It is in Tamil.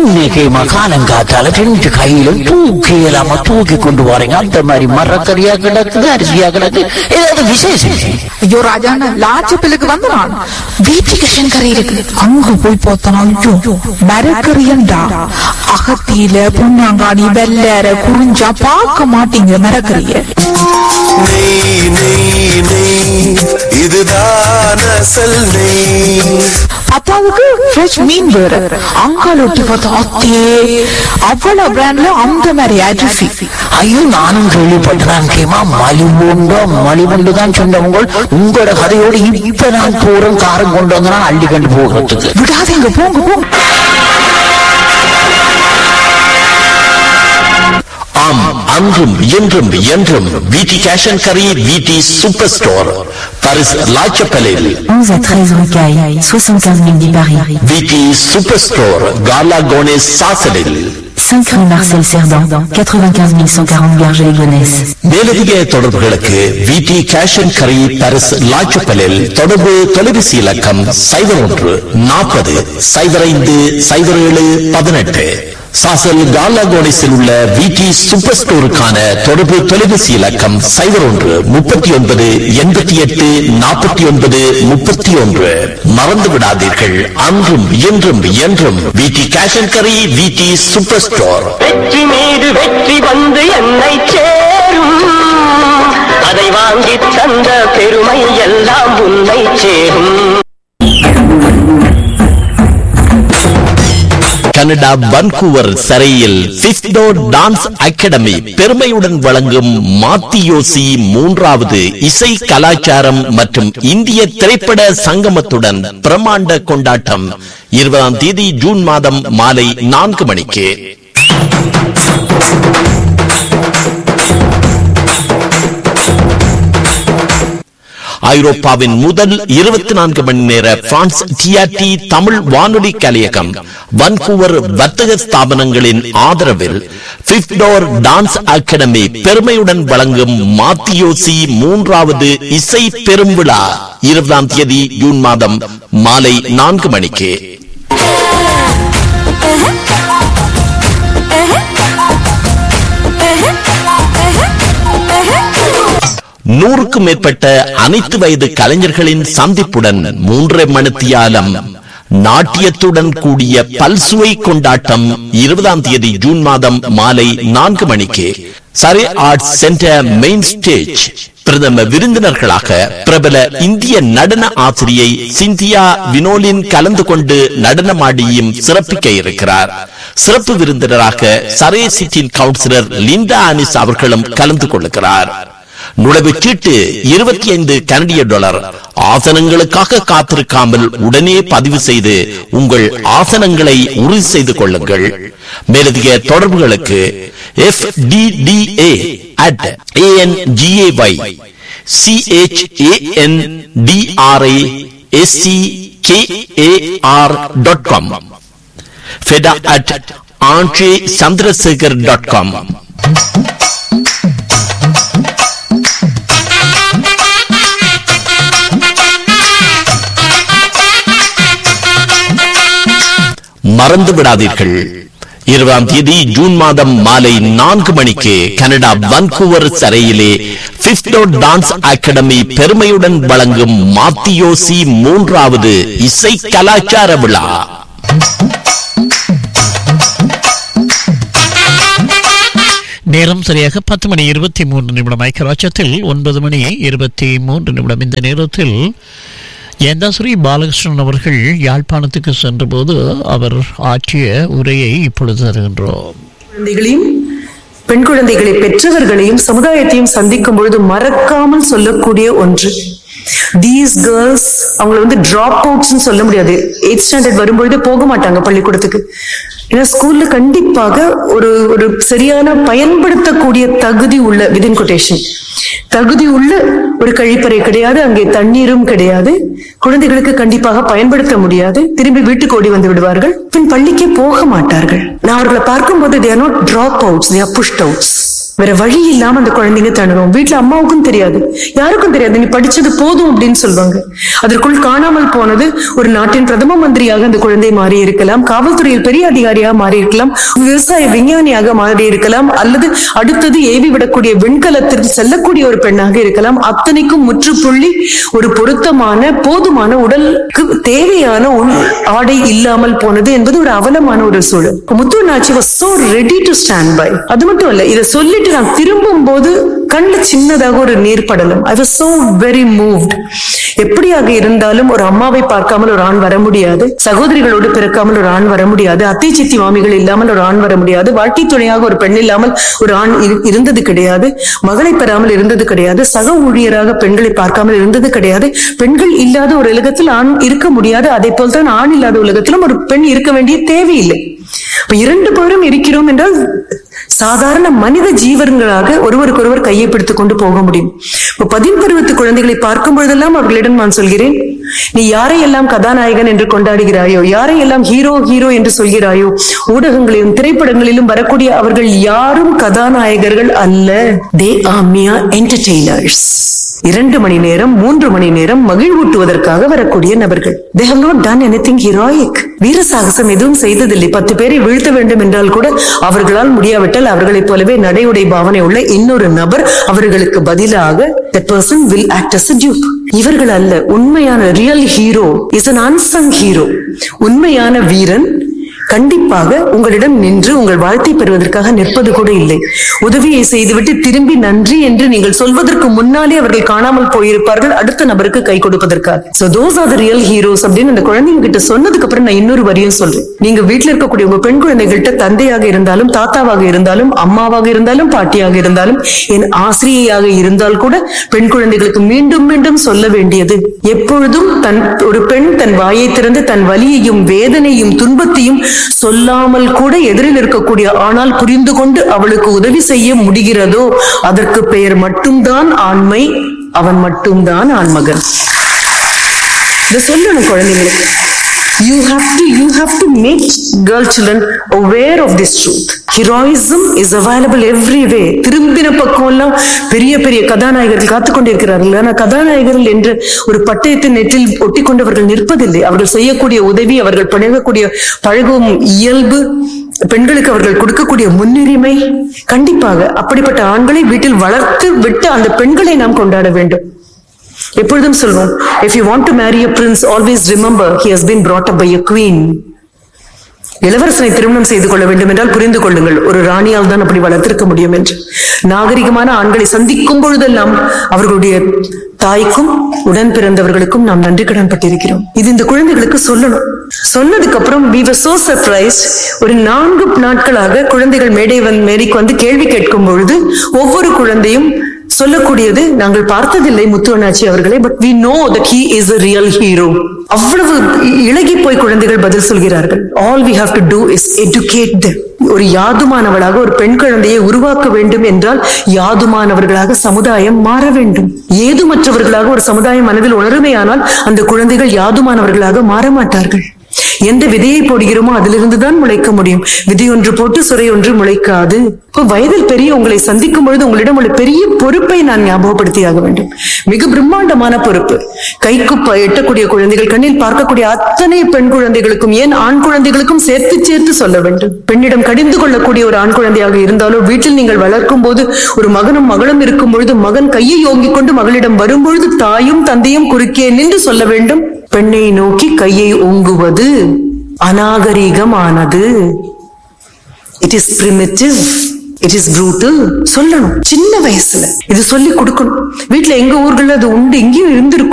இன்னைக்கு மகாலங்காத்தால ரெண்டு கையிலும் தூக்கி இல்லாம தூக்கி கொண்டு போறீங்க அந்த மாதிரி மரக்கறியா கிடக்குது அரிசியா கிடக்கு ஏதாவது விசேஷம் ஐயோ ராஜாண்ணா லாச்சப்பிலுக்கு வந்து நான் வீட்டுக்கு கறி இருக்கு அங்க போய் பார்த்தனா ஐயோ மரக்கறியண்டா அகத்தியில புண்ணாங்காணி வெள்ளற குறிஞ்சா பார்க்க மாட்டீங்க மரக்கறிய நெய் நெய் நெய் இதுதான் அசல் நெய் பத்தாவதுக்கு ஃப்ரெஷ் மீன் வேற அங்கால ஒட்டி பார்த்தா அத்தே அவ்வளவு பிராண்ட்ல அந்த மாதிரி அரிசி ஐயோ நானும் கேள்விப்பட்டேன் கேமா மலிவுண்டோ மலிவுண்டு தான் சொன்னவங்க உங்களோட கதையோடு இப்ப நான் போறேன் காரம் கொண்டு வந்தா அள்ளி கண்டு போகிறதுக்கு விடாதீங்க போங்க போங்க ஆம் அன்றும் இன்றும் என்றும் விடி கேஷ் அண்ட் கரி விடி சூப்பர் ஸ்டோர் பாரிஸ் லாச்சப்பலில் 11 à 13 rue Caille, 75 000 10 Paris. V T super store காலா கோனேஸ் சாசலில் 5 rue Marcel Cerdan, 95 140 Garges-les-Gonesse. மேலதிக தொடர்புகளுக்கு விடி கேஷ் அண்ட் கரி பாரிஸ் லாச்சப்பலில் தொடர்பு தொலைபேசி இலக்கம் சைபர் ஒன்று நாற்பது சைபர் ஐந்து சைபர் ஏழு பதினெட்டு சாசல் காலா கோனேஸில் உள்ள விடி சூப்பர் ஸ்டோருக்கான தொடர்பு தொலைபேசி இலக்கம் சைபர் ஒன்று முப்பத்தி ஒன்பது எண்பத்தி எட்டு நாற்பத்தி ஒன்பது முப்பத்தி ஒன்று மறந்து விடாதீர்கள் அன்றும் இன்றும் என்றும் விடி கேஷ் அண்ட் கரி விடி சூப்பர் ஸ்டோர் வெற்றி மீது வெற்றி வந்து என்னை சேரும் அதை வாங்கி தந்த பெருமை எல்லாம் உன்னை சேரும் கனடா வன்கூவர் சரையில் சிஸ்டோ டான்ஸ் அகாடமி பெருமையுடன் வழங்கும் மாத்தியோசி மூன்றாவது இசை கலாச்சாரம் மற்றும் இந்திய திரைப்பட சங்கமத்துடன் பிரமாண்ட கொண்டாட்டம் இருபதாம் தேதி ஜூன் மாதம் மாலை நான்கு மணிக்கு ஐரோப்பாவின் முதல் இருபத்தி நான்கு மணி நேர பிரான்ஸ் டிஆர்டி தமிழ் வானொலி கலையகம் வன்கூவர் வர்த்தக ஸ்தாபனங்களின் ஆதரவில் பிப்டோர் டான்ஸ் அகாடமி பெருமையுடன் வழங்கும் மாத்தியோசி மூன்றாவது இசை பெரும்விழா இருபதாம் தேதி ஜூன் மாதம் மாலை நான்கு மணிக்கு நூறுக்கும் மேற்பட்ட அனைத்து வயது கலைஞர்களின் சந்திப்புடன் மூன்றரை மணித்தியாலம் நாட்டியத்துடன் கூடிய பல்சுவை கொண்டாட்டம் இருபதாம் தேதி ஜூன் மாதம் மாலை நான்கு மணிக்கு Surrey arts centre main stage பிரதம விருந்தினர்களாக பிரபல இந்திய நடன ஆசிரியை சிந்தியா வினோலின் கலந்து கொண்டு நடனமாடியும் சிறப்பிக்க இருக்கிறார் சிறப்பு விருந்தினராக சரே சிட்டின் கவுன்சிலர் லிண்டா ஆனிஸ் அவர்களும் கலந்து கொள்ளுகிறார் நுழைவுச் சீட்டு இருபத்தி ஐந்து கனடிய டாலர் ஆசனங்களுக்காக காத்திருக்காமல் உடனே பதிவு செய்து உங்கள் ஆசனங்களை உறுதி செய்து கொள்ளுங்கள் மேலதிக தொடர்புகளுக்கு F T T A at A N G A Y C H A N D R I S C K A R dot com ஃபெடா at Andre Chandrasekar dot com மறந்து விடாதீர்கள் இருபதாம் தேதி ஜூன் மாதம் மாலை நான்கு மணிக்கு கனடா வன்கூவர் சரையிலே பிப்டோ டான்ஸ் அகாடமி பெருமையுடன் வழங்கும் மாத்தியோசி மூன்றாவது இசை கலாச்சார விழா நேரம் சரியாக பத்து மணி இருபத்தி மூன்று நிமிடம் ஐக்கராட்சத்தில் ஒன்பது மணி இருபத்தி மூன்று நிமிடம் இந்த நேரத்தில் ஏந்தாஸ்ரீ பாலகிருஷ்ணன் அவர்கள் யாழ்ப்பாணத்துக்கு சென்றபோது அவர் ஆற்றிய உரையை இப்பொழுது தருகின்றோம் குழந்தைகளையும் பெண் குழந்தைகளை பெற்றவர்களையும் சமுதாயத்தையும் சந்திக்கும் பொழுது மறக்காமல் சொல்லக்கூடிய ஒன்று தீஸ் கேர்ள்ஸ் அவங்கள வந்து டிராப் அவுட்ஸ் சொல்ல முடியாது எயிட் ஸ்டாண்டர்ட் வரும்பொழுது போக மாட்டாங்க பள்ளிக்கூடத்துக்கு ஏன்னா ஸ்கூல்ல கண்டிப்பாக ஒரு ஒரு சரியான பயன்படுத்தக்கூடிய தகுதி உள்ள விதின் கொட்டேஷன் தகுதி உள்ள ஒரு கழிப்பறை கிடையாது அங்கே தண்ணீரும் கிடையாது குழந்தைகளுக்கு கண்டிப்பாக பயன்படுத்த முடியாது திரும்பி வீட்டுக்கு ஓடி வந்து விடுவார்கள் பின் பள்ளிக்கே போக மாட்டார்கள் நான் அவர்களை பார்க்கும்போது they are not dropouts they are pushed outs வேற வழி இல்லாம அந்த குழந்தைங்க தணுரும் வீட்டுல அம்மாவுக்கும் தெரியாது யாருக்கும் தெரியாது நீ படிச்சது போதும் அப்படின்னு சொல்லுவாங்க அதற்குள் காணாமல் போனது ஒரு நாட்டின் பிரதம மந்திரியாக அந்த குழந்தை மாறி இருக்கலாம் காவல்துறையில் பெரிய அதிகாரியாக மாறி இருக்கலாம் விவசாய விஞ்ஞானியாக மாறி இருக்கலாம் அல்லது அடுத்தது ஏவி விடக்கூடிய விண்கலத்திற்கு செல்லக்கூடிய ஒரு பெண்ணாக இருக்கலாம் அத்தனைக்கும் முற்றுப்புள்ளி ஒரு பொருத்தமான போதுமான உடலுக்கு தேவையான உள் ஆடை இல்லாமல் போனது என்பது ஒரு அவலமான ஒரு சூழல் முத்து நாச்சி was so ready to stand by அது மட்டும் இல்ல இதை சொல்லிட்டு நான் திரும்பும் போது கண்ணுல சின்னதாக ஒரு நீர் படலம் ஐ was so very moved எப்படியாக இருந்தாலும் ஒரு அம்மாவை பார்க்காமல் ஒரு ஆண் வர முடியாது சகோதரிகளோடு பிறக்காமல் ஒரு ஆண் வர முடியாது அத்தை சித்தி மாமிகள் இல்லாமல் ஒரு ஆண் வர முடியாது வாழ்க்கை துணையாக ஒரு பெண் இல்லாமல் ஒரு ஆண் இரு- இருந்தது கிடையாது மகளை பெறாமல் இருந்தது கிடையாது சக ஊழியராக பெண்களை பார்க்காமல் இருந்தது கிடையாது பெண்கள் இல்லாத ஒரு உலகத்தில் ஆண் இருக்க முடியாது அதே போல்தான் ஆண் இல்லாத உலகத்திலும் ஒரு பெண் இருக்க வேண்டிய தேவையில்லை இப்ப இரண்டு பேரும் இருக்கிறோம் என்றால் சாதாரண மனித ஜீவன்களாக ஒருவருக்கொருவர் கையை பிடித்துக் கொண்டு போக முடியும் இப்ப பதின் பருவத்து குழந்தைகளை பார்க்கும் பொழுதெல்லாம் அவர்களிடம் நான் சொல்கிறேன் நீ யாரையெல்லாம் கதாநாயகன் என்று கொண்டாடுகிறாயோ யாரையெல்லாம் ஹீரோ ஹீரோ என்று சொல்கிறாயோ ஊடகங்களிலும் திரைப்படங்களிலும் வரக்கூடிய அவர்கள் யாரும் கதாநாயகர்கள் அல்ல தே ஆர் மியா என்டர்டெய்னர்ஸ் இரண்டு மணி நேரம் மூன்று மணி நேரம் மகிழ்வூட்டுவதற்காக வரக்கூடிய நபர்கள் they have not done anything heroic வீர சாகசம் எதுவும் செய்ததில்லை பத்து பேரை வீழ்த்த வேண்டும் என்றால் கூட அவர்களால் முடியாவிட்டால் அவர்களைப் போலவே நடையுடை பாவனை உள்ள இன்னொரு நபர் அவர்களுக்கு பதிலாக that person will act as a dupe இவர்கள் அல்ல உண்மையான real hero is an unsung hero உண்மையான வீரன் கண்டிப்பாக உங்களிடம் நின்று உங்கள் வாழ்த்தை பெறுவதற்காக நிற்பது கூட இல்லை உதவியை செய்துவிட்டு திரும்பி நன்றி என்று நீங்கள் சொல்வதற்கு முன்னாலே அவர்கள் காணாமல் போயிருப்பார்கள் அடுத்த நபருக்கு கை கொடுப்பதற்காக so those are real heroes அப்படின்னு அந்த குழந்தைங்க கிட்ட சொன்னதுக்கு அப்புறம் நான் இன்னொரு வரியும் சொல்றேன் நீங்க வீட்டுல இருக்கக்கூடிய உங்க பெண் குழந்தைகள்கிட்ட தந்தையாக இருந்தாலும் தாத்தாவாக இருந்தாலும் அம்மாவாக இருந்தாலும் பாட்டியாக இருந்தாலும் என் ஆசிரியையாக இருந்தால் கூட பெண் குழந்தைகளுக்கு மீண்டும் மீண்டும் சொல்ல வேண்டியது எப்பொழுதும் தன் ஒரு பெண் தன் வாயை திறந்து தன் வலியையும் வேதனையும் துன்பத்தையும் சொல்லாமல் கூட எதிரில் இருக்கக்கூடிய ஆனால் புரிந்து கொண்டு அவளுக்கு உதவி செய்ய முடிகிறதோ அதற்கு பெயர் மட்டும்தான் ஆண்மை அவன் மட்டும்தான் ஆண்மகன் இதை சொல்லணும் குழந்தைங்களுக்கு you have to you have to make girl children aware of this truth heroism is available everywhere திரும்பின பக்கம் எல்லாம் பெரிய பெரிய கதாநாயகர்கள் காத்துக் கொண்டிருக்கிறார்கள் ஆனால் கதாநாயகர்கள் என்று ஒரு பட்டயத்தை நெற்றில் ஒட்டி கொண்டவர்கள் நிற்பதில்லை அவர்கள் செய்யக்கூடிய உதவி அவர்கள் பழகக்கூடிய பழகும் இயல்பு பெண்களுக்கு அவர்கள் கொடுக்கக்கூடிய முன்னுரிமை கண்டிப்பாக அப்படிப்பட்ட ஆண்களை வீட்டில் வளர்த்து விட்டு அந்த பெண்களை நாம் கொண்டாட வேண்டும் எப்பொழுதும் சொல்வோம் if you want to marry a prince always remember he has been brought up by a queen இளவரசனை திருமணம் செய்து கொள்ள வேண்டும் என்றால் புரிந்து கொள்ளுங்கள் ஒரு ராணியால் தான் அப்படி வளர்த்திருக்க முடியும் என்று நாகரிகமான ஆண்களை சந்திக்கும் பொழுதெல்லாம் அவர்களுடைய தாய்க்கும் உடன் பிறந்தவர்களுக்கும் நாம் நன்றி கடன் பட்டிருக்கிறோம் இது இந்த குழந்தைகளுக்கு சொல்லணும் சொன்னதுக்கு அப்புறம் we were so surprised ஒரு நான்கு நாட்களாக குழந்தைகள் மேடை வந்து மேடைக்கு வந்து கேள்வி கேட்கும் பொழுது ஒவ்வொரு குழந்தையும் சொல்லக்கூடியது நாங்கள் பார்த்ததில்லை முத்துவனாச்சி அவர்களை but we know that he is a real hero அவ்வளவு இழகி போய் குழந்தைகள் பதில் சொல்கிறார்கள் all we have to do is educate them ஒரு யாதுமானவளாக ஒரு பெண் குழந்தையை உருவாக்க வேண்டும் என்றால் யாதுமானவர்களாக சமுதாயம் மாற வேண்டும் ஏதுமற்றவர்களாக ஒரு சமுதாயம் மனதில் உணருமையானால் அந்த குழந்தைகள் யாதுமானவர்களாக மாற மாட்டார்கள் எந்த விதையை போடுகிறோமோ அதிலிருந்து தான் முளைக்க முடியும் விதை ஒன்று போட்டு சுரை ஒன்று முளைக்காது இப்போ வயதில் பெரிய உங்களை சந்திக்கும் பொழுது உங்களிடம் உள்ள பெரிய பொறுப்பை நான் ஞாபகப்படுத்தியாக வேண்டும் மிக பிரம்மாண்டமான பொறுப்பு கைக்கு ப- எட்டக்கூடிய குழந்தைகள் கண்ணில் பார்க்கக்கூடிய அத்தனை பெண் குழந்தைகளுக்கும் ஏன் ஆண் குழந்தைகளுக்கும் சேர்த்து சேர்த்து சொல்ல வேண்டும் பெண்ணிடம் கடிந்து கொள்ளக்கூடிய ஒரு ஆண் குழந்தையாக இருந்தாலோ வீட்டில் நீங்கள் வளர்க்கும் போது ஒரு மகனும் மகளும் இருக்கும் பொழுது மகன் கையை ஓங்கிக் கொண்டு மகளிடம் வரும்பொழுது தாயும் தந்தையும் குறுக்கே நின்று சொல்ல வேண்டும் பெண்ணை நோக்கி கையை ஓங்குவது அநாகரீகமானது it is primitive it is brutal சொல்லணும் சின்ன வயசுல இது சொல்லி கொடுக்கணும் வீட்டுல எங்க ஊர்கள்ல அது உண்டு இங்கேயும் இருந்திருக்கும்